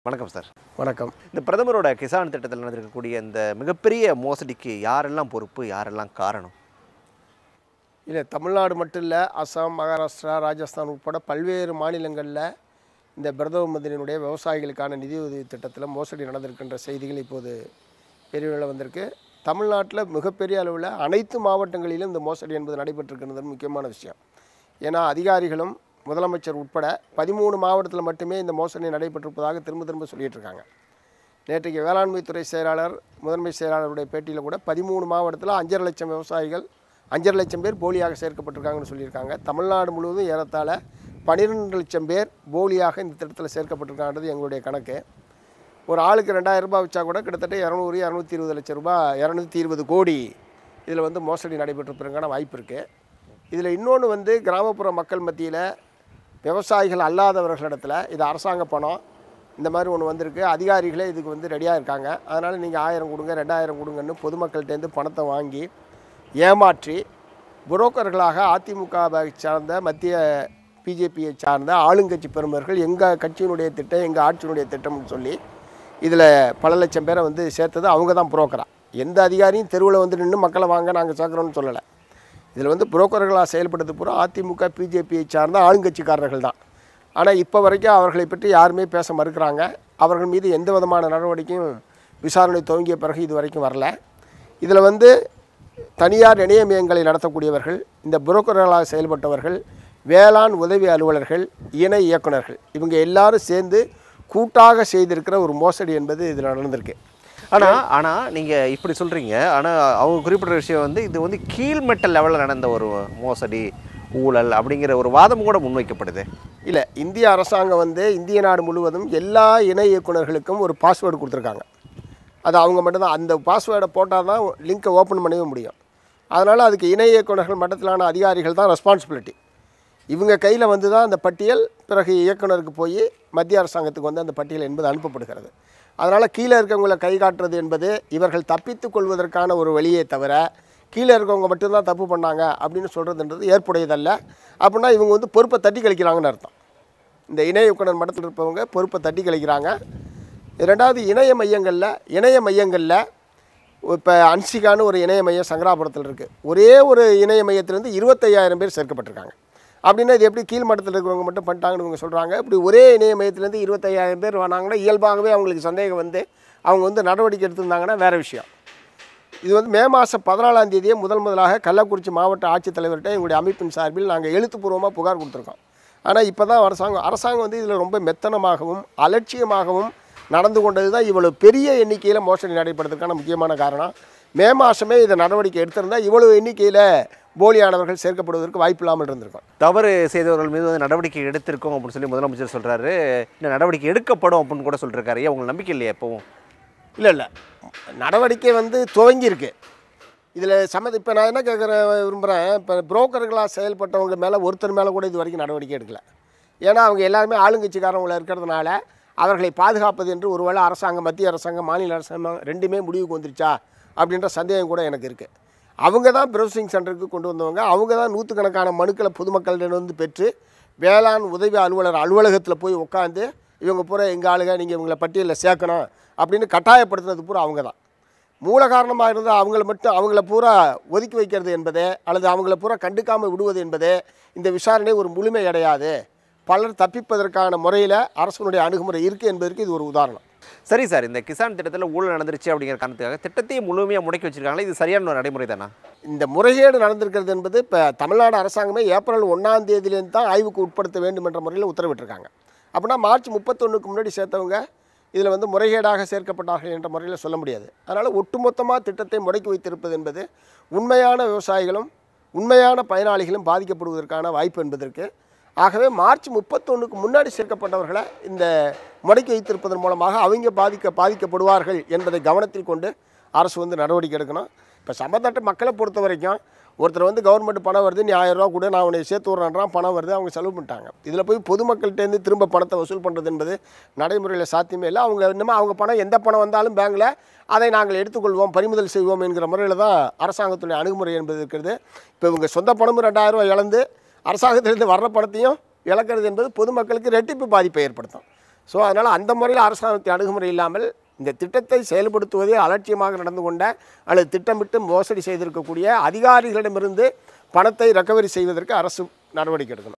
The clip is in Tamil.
வணக்கம் சார் வணக்கம் இந்த பிரதமரோட கிசான் திட்டத்தில் நடந்திருக்கக்கூடிய இந்த மிகப்பெரிய மோசடிக்கு யாரெல்லாம் பொறுப்பு யாரெல்லாம் காரணம் இல்லை தமிழ்நாடு மட்டும் இல்லை அசாம் மகாராஷ்டிரா ராஜஸ்தான் உட்பட பல்வேறு மாநிலங்களில் இந்த பிரதம மந்திரியினுடைய விவசாயிகளுக்கான நிதியுதவி திட்டத்தில் மோசடி நடந்திருக்கின்ற செய்திகள் இப்போது பெரிய அளவில் வந்திருக்கு தமிழ்நாட்டில் மிகப்பெரிய அளவில் அனைத்து மாவட்டங்களிலும் இந்த மோசடி என்பது நடைபெற்றிருக்கிறது முக்கியமான விஷயம் ஏன்னா அதிகாரிகளும் முதலமைச்சர் உட்பட பதிமூணு மாவட்டத்தில் மட்டுமே இந்த மோசடி நடைபெற்றிருப்பதாக திரும்ப திரும்ப சொல்லிட்டு இருக்காங்க நேற்றைக்கு வேளாண்மைத்துறை செயலாளர் முதன்மை செயலாளருடைய பேட்டியில் கூட பதிமூணு மாவட்டத்தில் அஞ்சரை லட்சம் விவசாயிகள் அஞ்சரை லட்சம் பேர் போலியாக சேர்க்கப்பட்டிருக்காங்கன்னு சொல்லியிருக்காங்க தமிழ்நாடு முழுவதும் ஏறத்தாழ பன்னிரெண்டு லட்சம் பேர் போலியாக இந்த திட்டத்தில் சேர்க்கப்பட்டிருக்காங்கிறது எங்களுடைய கணக்கு ஒரு ஆளுக்கு ரெண்டாயிரம் ரூபாய் வச்சா கூட கிட்டத்தட்ட இரநூறு இரநூத்தி இருபது லட்சம் ரூபாய் இரநூத்தி இருபது கோடி இதில் வந்து மோசடி நடைபெற்றிருப்பதற்கான வாய்ப்பு இருக்குது இதில் இன்னொன்று வந்து கிராமப்புற மக்கள் மத்தியில் விவசாயிகள் அல்லாதவர்களிடத்துல இது அரசாங்க பணம் இந்த மாதிரி ஒன்று வந்திருக்கு அதிகாரிகளே இதுக்கு வந்து ரெடியாக இருக்காங்க அதனால் நீங்கள் ஆயிரம் கொடுங்க ரெண்டாயிரம் கொடுங்கன்னு பொதுமக்கள்கிட்டேருந்து பணத்தை வாங்கி ஏமாற்றி புரோக்கர்களாக அதிமுகவை சார்ந்த மத்திய பிஜேபியை சார்ந்த ஆளுங்கட்சி பெருமர்கள் எங்கள் கட்சியினுடைய திட்டம் எங்கள் ஆட்சியினுடைய திட்டம்னு சொல்லி இதில் பல லட்சம் பேரை வந்து சேர்த்தது அவங்க தான் புரோக்கரா எந்த அதிகாரியும் தெருவில் வந்து நின்று மக்களை வாங்க நாங்கள் சேர்க்குறோன்னு சொல்லலை இதில் வந்து புரோக்கர்களாக செயல்படுறது பூரா அதிமுக பிஜேபியை சார்ந்த ஆளுங்கட்சிக்காரர்கள் தான் ஆனால் இப்போ வரைக்கும் அவர்களை பற்றி யாருமே பேச மறுக்கிறாங்க அவர்கள் மீது எந்த விதமான நடவடிக்கையும் விசாரணை துவங்கிய பிறகு இது வரைக்கும் வரல இதில் வந்து தனியார் இணைய மையங்களை நடத்தக்கூடியவர்கள் இந்த புரோக்கர்களாக செயல்பட்டவர்கள் வேளாண் உதவி அலுவலர்கள் இணை இயக்குனர்கள் இவங்க எல்லாரும் சேர்ந்து கூட்டாக செய்திருக்கிற ஒரு மோசடி என்பது இதில் நடந்திருக்கு ஆனால் ஆனால் நீங்கள் இப்படி சொல்கிறீங்க ஆனால் அவங்க குறிப்பிட்ட விஷயம் வந்து இது வந்து கீழ்மட்ட லெவலில் நடந்த ஒரு மோசடி ஊழல் அப்படிங்கிற ஒரு வாதம் கூட முன்வைக்கப்படுது இல்லை இந்திய அரசாங்கம் வந்து இந்திய நாடு முழுவதும் எல்லா இணை இயக்குனர்களுக்கும் ஒரு பாஸ்வேர்டு கொடுத்துருக்காங்க அது அவங்க மட்டும்தான் அந்த பாஸ்வேர்டை போட்டால் தான் லிங்கை ஓப்பன் பண்ணவே முடியும் அதனால் அதுக்கு இணை இயக்குனர்கள் மட்டத்திலான அதிகாரிகள் தான் ரெஸ்பான்சிபிலிட்டி இவங்க கையில் வந்து தான் அந்த பட்டியல் பிறகு இயக்குனருக்கு போய் மத்திய அரசாங்கத்துக்கு வந்து அந்த பட்டியல் என்பது அனுப்பப்படுகிறது அதனால் கீழே இருக்கவங்களை கை காட்டுறது என்பது இவர்கள் தப்பித்து கொள்வதற்கான ஒரு வழியே தவிர கீழே இருக்கவங்க மட்டும்தான் தப்பு பண்ணாங்க அப்படின்னு சொல்கிறதுன்றது ஏற்புடையதல்ல அப்படின்னா இவங்க வந்து பொறுப்பை தட்டி கழிக்கிறாங்கன்னு அர்த்தம் இந்த இணை இயக்குனர் மட்டத்தில் இருப்பவங்க பொறுப்பை தட்டி கழிக்கிறாங்க ரெண்டாவது இணைய மையங்களில் இணைய மையங்களில் இப்போ அன்சிகான்னு ஒரு இணைய மையம் சங்கராபுரத்தில் இருக்குது ஒரே ஒரு இணைய மையத்திலேருந்து இருபத்தையாயிரம் பேர் சேர்க்கப்பட்டிருக்காங்க அப்படின்னா இது எப்படி கீழ் மட்டத்தில் இருக்கிறவங்க மட்டும் பண்ணிட்டாங்கன்னு இவங்க சொல்கிறாங்க இப்படி ஒரே இணைய மையத்திலேருந்து இருபத்தையாயிரம் பேர் வந்தாங்கன்னா இயல்பாகவே அவங்களுக்கு சந்தேகம் வந்து அவங்க வந்து நடவடிக்கை எடுத்திருந்தாங்கன்னா வேறு விஷயம் இது வந்து மே மாதம் பதினாலாம் தேதியே முதல் முதலாக கள்ளக்குறிச்சி மாவட்ட ஆட்சித்தலைவர்கிட்ட எங்களுடைய அமைப்பின் சார்பில் நாங்கள் எழுத்துப்பூர்வமாக புகார் கொடுத்துருக்கோம் ஆனால் இப்போ தான் அரசாங்கம் அரசாங்கம் வந்து இதில் ரொம்ப மெத்தனமாகவும் அலட்சியமாகவும் நடந்து கொண்டது தான் இவ்வளோ பெரிய எண்ணிக்கையில் மோசடி நடைபெறதுக்கான முக்கியமான காரணம் மே மாதமே இதை நடவடிக்கை எடுத்திருந்தால் இவ்வளோ எண்ணிக்கையில் போலியானவர்கள் சேர்க்கப்படுவதற்கு வாய்ப்பு இல்லாமல் இருந்திருக்கும் தவறு செய்தவர்கள் மீது வந்து நடவடிக்கை எடுத்திருக்கோம் அப்படின்னு சொல்லி முதலமைச்சர் சொல்கிறாரு இன்னும் நடவடிக்கை எடுக்கப்படும் அப்படின்னு கூட சொல்லிருக்காரு ஏன் உங்களுக்கு நம்பிக்கை இல்லையா எப்பவும் இல்லை இல்லை நடவடிக்கை வந்து துவங்கியிருக்கு இதில் சம்மதி இப்போ நான் என்ன கேட்குற விரும்புகிறேன் இப்போ புரோக்கர்களாக செயல்பட்டவங்க மேலே ஒருத்தர் மேலே கூட இது வரைக்கும் நடவடிக்கை எடுக்கல ஏன்னா அவங்க எல்லாருமே ஆளுங்கட்சிக்காரவங்கள இருக்கிறதுனால அவர்களை பாதுகாப்பது என்று ஒருவேளை அரசாங்கம் மத்திய அரசாங்கம் மாநில அரசாங்கம் ரெண்டுமே முடிவுக்கு வந்துருச்சா அப்படின்ற சந்தேகம் கூட எனக்கு இருக்குது அவங்க தான் ப்ரௌசிங் சென்டருக்கு கொண்டு வந்தவங்க அவங்க தான் நூற்றுக்கணக்கான மனுக்களை பொதுமக்களிடம் வந்து பெற்று வேளாண் உதவி அலுவலர் அலுவலகத்தில் போய் உட்காந்து இவங்க பூரா எங்கள் ஆளுங்க நீங்கள் இவங்களை பட்டியலில் சேர்க்கணும் அப்படின்னு கட்டாயப்படுத்துனது பூரா அவங்க தான் மூல காரணமாக இருந்தால் அவங்கள மட்டும் அவங்கள பூரா ஒதுக்கி வைக்கிறது என்பதே அல்லது அவங்கள பூரா கண்டுக்காமல் விடுவது என்பதே இந்த விசாரணை ஒரு முழுமை அடையாது பலர் தப்பிப்பதற்கான முறையில் அரசனுடைய அணுகுமுறை இருக்குது என்பதற்கு இது ஒரு உதாரணம் சரி சார் இந்த கிசான் திட்டத்தில் ஊழல் நடந்துருச்சு அப்படிங்கிற காரணத்துக்காக திட்டத்தையே முழுமையாக முடக்கி வச்சிருக்காங்களா இது சரியான ஒரு நடைமுறை தானா இந்த முறைகேடு நடந்திருக்கிறது என்பது இப்போ தமிழ்நாடு அரசாங்கமே ஏப்ரல் ஒன்றாம் தேதியிலேருந்து தான் ஆய்வுக்கு உட்படுத்த வேண்டும் என்ற முறையில் உத்தரவிட்டிருக்காங்க அப்படின்னா மார்ச் முப்பத்தொன்றுக்கு முன்னாடி சேர்த்தவங்க இதில் வந்து முறைகேடாக சேர்க்கப்பட்டார்கள் என்ற முறையில் சொல்ல முடியாது அதனால் ஒட்டுமொத்தமாக திட்டத்தை முடக்கி வைத்திருப்பது என்பது உண்மையான விவசாயிகளும் உண்மையான பயனாளிகளும் பாதிக்கப்படுவதற்கான வாய்ப்பு என்பதற்கு ஆகவே மார்ச் முப்பத்தொன்றுக்கு முன்னாடி சேர்க்கப்பட்டவர்களை இந்த முடக்கி வைத்திருப்பதன் மூலமாக அவங்க பாதிக்க பாதிக்கப்படுவார்கள் என்பதை கவனத்தில் கொண்டு அரசு வந்து நடவடிக்கை எடுக்கணும் இப்போ சம்பந்தப்பட்ட மக்களை பொறுத்த வரைக்கும் ஒருத்தர் வந்து கவர்மெண்ட் பணம் வருது நீ ஆயிரம் ரூபா கூட நான் உன்னை சேர்த்து விட்றேன்றான் பணம் வருது அவங்க செலவு பண்ணிட்டாங்க இதில் போய் பொதுமக்கள்கிட்டேருந்து திரும்ப பணத்தை வசூல் பண்ணுறது என்பது நடைமுறையில் சாத்தியமே இல்லை அவங்க இன்னும் அவங்க பணம் எந்த பணம் வந்தாலும் பேங்கில் அதை நாங்கள் எடுத்துக்கொள்வோம் பறிமுதல் செய்வோம் என்கிற முறையில் தான் அரசாங்கத்துடைய அணுகுமுறை என்பது இருக்கிறது இப்போ இவங்க சொந்த பணமும் ரெண்டாயிரம் ரூபாய் இழந்து அரசாங்கத்திலிருந்து வர்ற பணத்தையும் இழக்கிறது என்பது பொதுமக்களுக்கு ரெட்டிப்பு பாதிப்பை ஏற்படுத்தும் ஸோ அதனால் அந்த முறையில் அரசாங்கத்தின் அணுகுமுறை இல்லாமல் இந்த திட்டத்தை செயல்படுத்துவதில் அலட்சியமாக நடந்து கொண்ட அல்லது திட்டமிட்டு மோசடி செய்திருக்கக்கூடிய அதிகாரிகளிடமிருந்து பணத்தை ரெக்கவரி செய்வதற்கு அரசு நடவடிக்கை எடுக்கணும்